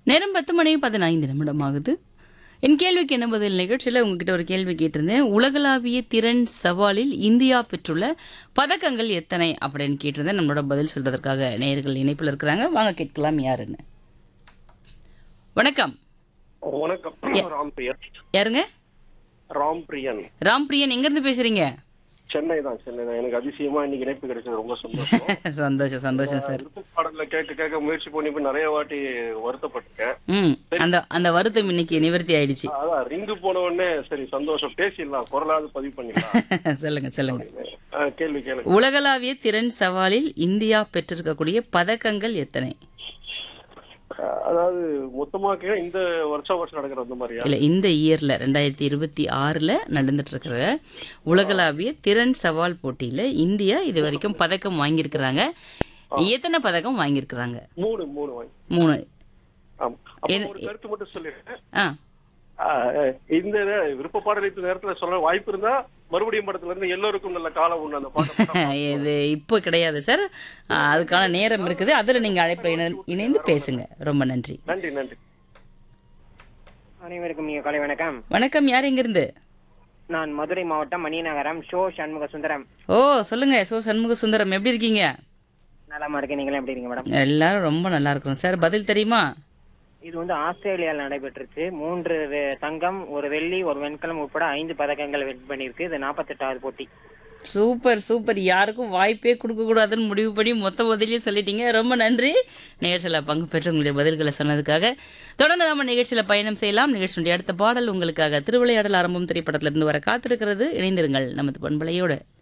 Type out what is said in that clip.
நேரம் பத்து மணி பதினைந்து நிமிடம் ஆகுது என் கேள்விக்கு என்ன பதில் நிகழ்ச்சியில் உங்ககிட்ட ஒரு கேள்வி கேட்டிருந்தேன் உலகளாவிய திறன் சவாலில் இந்தியா பெற்றுள்ள பதக்கங்கள் எத்தனை அப்படின்னு கேட்டிருந்தேன் நம்மளோட பதில் சொல்றதற்காக நேயர்கள் இணைப்பில் இருக்கிறாங்க வாங்க கேட்கலாம் யாருன்னு வணக்கம் வணக்கம் ராம்பிரியன் யாருங்க ராம்பிரியன் ராம்பிரியன் எங்கேருந்து பேசுறீங்க சென்னை தான் சென்னை தான் எனக்கு அதிசயமா இன்னைக்கு இணைப்பு கிடைச்சது ரொம்ப சந்தோஷம் சந்தோஷம் சந்தோஷம் சார் விருப்ப பாடல்ல கேட்க கேட்க முயற்சி பண்ணி போய் நிறைய வாட்டி வருத்தப்பட்டிருக்கேன் ம் அந்த அந்த வருத்தம் இன்னைக்கு நிவர்த்தி ஆயிடுச்சு அதான் ரிங்கு போன உடனே சரி சந்தோஷம் பேசிடலாம் குரலாவது பதிவு பண்ணிடலாம் சொல்லுங்க சொல்லுங்க ஆ, கேள்வி கேளுங்க உலகளாவிய திறன் சவாலில் இந்தியா பெற்றிருக்கக்கூடிய பதக்கங்கள் எத்தனை ஆ, அதாவது மொத்தமா கே- இந்த வருஷம் வருஷம் நடக்கிற அந்த மாதிரியா இல்ல இந்த இயர்ல ரெண்டாயிரத்தி இருபத்தி ஆறுல நடந்துட்டு இருக்கிற உலகளாவிய திறன் சவால் போட்டியில இந்தியா இது வரைக்கும் பதக்கம் வாங்கியிருக்கிறாங்க எத்தனை பதக்கம் வாங்கியிருக்கிறாங்க மூணு மூணு வாங்கி மூணு ஆமா அப்புறம் ஒரு கருத்து மட்டும் சொல்லிடுறேன் ஆ ஆ, இந்த நே- விருப்ப பாடல் இந்த நேரத்துல சொல்ல வாய்ப்பு இருந்தா மறுபடியும் படத்துல இருந்து எல்லோருக்கும் நல்ல காலம் உண்டு அந்த பாட்டை போட்டா இது இப்போ கிடையாது சார் அதுக்கான நேரம் இருக்குது அதுல நீங்க அழைப்பில் இணை- இணைந்து பேசுங்க ரொம்ப நன்றி நன்றி நன்றி அனைவருக்கும் இனிய காலை வணக்கம் வணக்கம் யார் எங்கிருந்து நான் மதுரை மாவட்டம் மணிநகரம் ஷோ சண்முக சுந்தரம் ஓ சொல்லுங்க சோ சண்முக சுந்தரம் எப்படி இருக்கீங்க நலமா இருக்கேன் நீங்களும் எப்படி இருக்கீங்க மேடம் எல்லாரும் ரொம்ப நல்லா இருக்கிறோம் சார் பதில் தெரியுமா இது வந்து ஆஸ்திரேலியாவில் நடைபெற்றுச்சு மூன்று வெ- தங்கம் ஒரு வெள்ளி ஒரு வெண்கலம் உட்பட ஐந்து பதக்கங்கள் வெற்றி பண்ணியிருக்கு இது நாற்பத்தெட்டாவது போட்டி சூப்பர் சூப்பர் யாருக்கும் வாய்ப்பே கொடுக்க கூடாதுன்னு முடிவு பண்ணி மொத்த பதிலையும் சொல்லிட்டீங்க ரொம்ப நன்றி நிகழ்ச்சியில் பங்கு பெற்று உங்களுடைய பதில்களை சொன்னதுக்காக தொடர்ந்து நம்ம நிகழ்ச்சியில் பயணம் செய்யலாம் நிகழ்ச்சியுடைய அடுத்த பாடல் உங்களுக்காக திருவிளையாடல் ஆரம்பம் திரைப்படத்திலிருந்து வர காத்திருக்கிறது இணைந்திருங்கள் நமது பண்பலையோடு